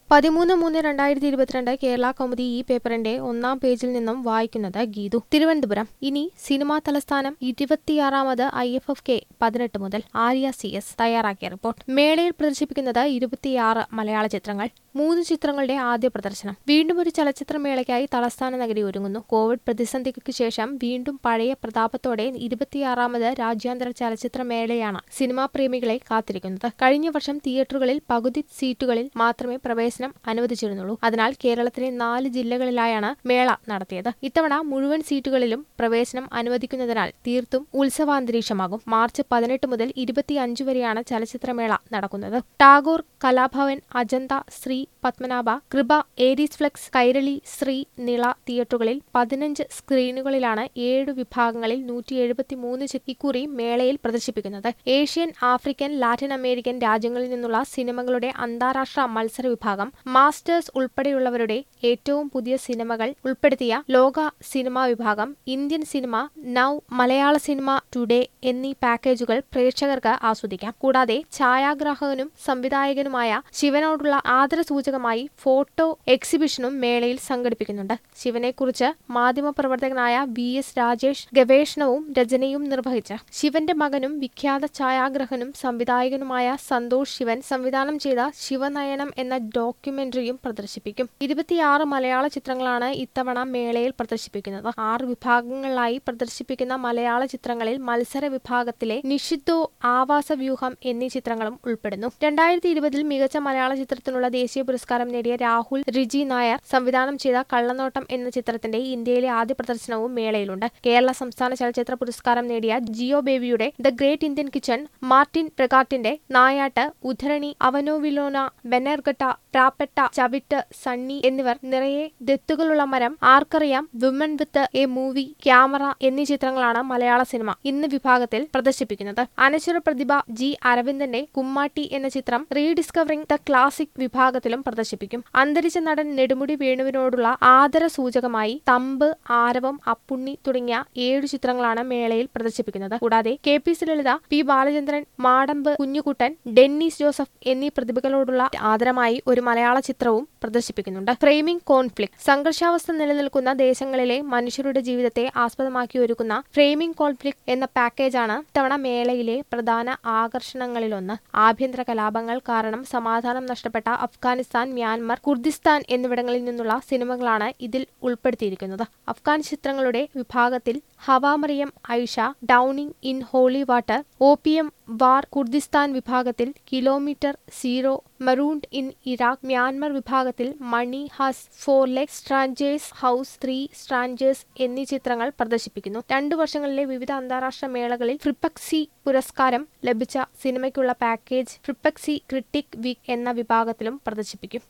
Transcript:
പതിമൂന്ന് മൂന്ന് രണ്ടായിരത്തി ഇരുപത്തിരണ്ട് കേരള കൗമുദി ഈ പേപ്പറിന്റെ ഒന്നാം പേജിൽ നിന്നും വായിക്കുന്നത് ഗീതു തിരുവനന്തപുരം ഇനി സിനിമാ തലസ്ഥാനം ഇരുപത്തിയാറാമത് ഐ എഫ് എഫ് കെ പതിനെട്ട് മുതൽ ആര്യ സി എസ് തയ്യാറാക്കിയ റിപ്പോർട്ട് മേളയിൽ പ്രദർശിപ്പിക്കുന്നത് ഇരുപത്തിയാറ് മലയാള ചിത്രങ്ങൾ മൂന്ന് ചിത്രങ്ങളുടെ ആദ്യ പ്രദർശനം വീണ്ടും ഒരു ചലച്ചിത്രമേളയ്ക്കായി തലസ്ഥാന നഗരി ഒരുങ്ങുന്നു കോവിഡ് പ്രതിസന്ധിക്ക് ശേഷം വീണ്ടും പഴയ പ്രതാപത്തോടെ ഇരുപത്തിയാറാമത് രാജ്യാന്തര ചലച്ചിത്രമേളയാണ് സിനിമാ പ്രേമികളെ കാത്തിരിക്കുന്നത് കഴിഞ്ഞ വർഷം തിയേറ്ററുകളിൽ പകുതി സീറ്റുകളിൽ മാത്രമേ പ്രവേശനം അനുവദിച്ചിരുന്നുള്ളൂ അതിനാൽ കേരളത്തിലെ നാല് ജില്ലകളിലായാണ് മേള നടത്തിയത് ഇത്തവണ മുഴുവൻ സീറ്റുകളിലും പ്രവേശനം അനുവദിക്കുന്നതിനാൽ തീർത്തും ഉത്സവാന്തരീക്ഷമാകും മാർച്ച് പതിനെട്ട് മുതൽ ഇരുപത്തിയഞ്ച് വരെയാണ് ചലച്ചിത്രമേള നടക്കുന്നത് ടാഗോർ കലാഭവൻ അജന്ത ശ്രീ പത്മനാഭ കൃപ ഏരീസ് ഫ്ലെക്സ് കൈരളി ശ്രീ നിള തിയേറ്ററുകളിൽ പതിനഞ്ച് സ്ക്രീനുകളിലാണ് ഏഴു വിഭാഗങ്ങളിൽ നൂറ്റി എഴുപത്തിമൂന്ന് ഇക്കുറി മേളയിൽ പ്രദർശിപ്പിക്കുന്നത് ഏഷ്യൻ ആഫ്രിക്കൻ ലാറ്റിൻ അമേരിക്കൻ രാജ്യങ്ങളിൽ നിന്നുള്ള സിനിമകളുടെ അന്താരാഷ്ട്ര മത്സര വിഭാഗം മാസ്റ്റേഴ്സ് ഉൾപ്പെടെയുള്ളവരുടെ ഏറ്റവും പുതിയ സിനിമകൾ ഉൾപ്പെടുത്തിയ ലോക സിനിമാ വിഭാഗം Indian cinema now Malayala cinema today എന്നീ പാക്കേജുകൾ പ്രേക്ഷകർക്ക് ആസ്വദിക്കാം കൂടാതെ ഛായാഗ്രാഹകനും സംവിധായകനുമായ ശിവനോടുള്ള ആദരസൂചകമായി ഫോട്ടോ എക്സിബിഷനും മേളയിൽ സംഘടിപ്പിക്കുന്നുണ്ട് ശിവനെക്കുറിച്ച് മാധ്യമപ്രവർത്തകനായ വി എസ് രാജേഷ് ഗവേഷണവും രചനയും നിർവഹിച്ച ശിവന്റെ മകനും വിഖ്യാത ഛായാഗ്രഹനും സംവിധായകനുമായ സന്തോഷ് ശിവൻ സംവിധാനം ചെയ്ത ശിവനയനം എന്ന ഡോക്യുമെന്ററിയും പ്രദർശിപ്പിക്കും ഇരുപത്തിയാറ് മലയാള ചിത്രങ്ങളാണ് ഇത്തവണ മേളയിൽ പ്രദർശിപ്പിക്കുന്നത് ആറ് വിഭാഗങ്ങളിലായി പ്രദർശിപ്പിക്കുന്ന മലയാള ചിത്രങ്ങളിൽ മത്സര വിഭാഗത്തിലെ നിഷിദ്ധോ ആവാസവ്യൂഹം എന്നീ ചിത്രങ്ങളും ഉൾപ്പെടുന്നു രണ്ടായിരത്തി ഇരുപതിൽ മികച്ച മലയാള ചിത്രത്തിനുള്ള ദേശീയ പുരസ്കാരം നേടിയ രാഹുൽ റിജി നായർ സംവിധാനം ചെയ്ത കള്ളനോട്ടം എന്ന ചിത്രത്തിന്റെ ഇന്ത്യയിലെ ആദ്യ പ്രദർശനവും മേളയിലുണ്ട് കേരള സംസ്ഥാന ചലച്ചിത്ര പുരസ്കാരം നേടിയ ജിയോ ബേബിയുടെ the great Indian kitchen Martin പ്രകാട്ടിന്റെ നായാട്ട് ഉദ്ധരണി അവനോവിലോന ബെനർഗട്ട പ്രാപ്പെട്ട ചവിട്ട് സണ്ണി എന്നിവർ നിറയെ ദത്തുകളുള്ള മരം Aarkkariyam women with a movie camera എന്നീ ചിത്രങ്ങളാണ് മലയാള സിനിമ ഇന്ന് വിഭാഗത്തിൽ പ്രദർശിപ്പിക്കുന്നത് അനശ്വര പ്രതിഭ ജി അരവിന്ദന്റെ കുമ്മാട്ടി എന്ന ചിത്രം റീഡിസ്കവറിംഗ് ദ ക്ലാസിക് വിഭാഗത്തിലും പ്രദർശിപ്പിക്കും അന്തരിച്ച നടൻ നെടുമുടി വേണുവിനോടുള്ള ആദര സൂചകമായി തമ്പ് ആരവം അപ്പുണ്ണി തുടങ്ങിയ ഏഴു ചിത്രങ്ങളാണ് മേളയിൽ പ്രദർശിപ്പിക്കുന്നത് കൂടാതെ K P C Lalitha P Balachandran Madampu Kunjukuttan Dennis Joseph എന്നീ പ്രതിഭകളോടുള്ള ആദരമായി ഒരു മലയാള ചിത്രവും പ്രദർശിപ്പിക്കുന്നുണ്ട് ഫ്രെയിമിംഗ് കോൺഫ്ലിക്ട് സംഘർഷാവസ്ഥ നിലനിൽക്കുന്ന ദേശങ്ങളിലെ മനുഷ്യരുടെ ജീവിതത്തെ ആസ്പദമാക്കി ഒരുക്കുന്ന ഫ്രെയിമിംഗ് കോൺഫ്ലിക്ട് എന്ന പാക്കേജാണ് ഇത്തവണ മേളയിലെ പ്രധാന ആകർഷണങ്ങളിലൊന്ന് ആഭ്യന്തര കലാപങ്ങൾ കാരണം സമാധാനം നഷ്ടപ്പെട്ട അഫ്ഗാനിസ്ഥാൻ മ്യാൻമർ കുർദിസ്ഥാൻ എന്നിവിടങ്ങളിൽ നിന്നുള്ള സിനിമകളാണ് ഇതിൽ ഉൾപ്പെടുത്തിയിരിക്കുന്നത് അഫ്ഗാൻ ചിത്രങ്ങളുടെ വിഭാഗത്തിൽ Hava Maryam Ayesha drowning in holy water O P M war Kurdistan വിഭാഗത്തിൽ kilometre zero marooned in Iraq Myanmar വിഭാഗത്തിൽ money has four leg strangers house three strangers എന്നീ ചിത്രങ്ങൾ പ്രദർശിപ്പിക്കുന്നു രണ്ടു വർഷങ്ങളിലെ വിവിധ അന്താരാഷ്ട്ര മേളകളിൽ ഫ്രിപ്പക്സി പുരസ്കാരം ലഭിച്ച സിനിമയ്ക്കുള്ള പാക്കേജ് ഫ്രിപ്പക്സി ക്രിട്ടിക് വീക്ക് എന്ന വിഭാഗത്തിലും പ്രദർശിപ്പിക്കും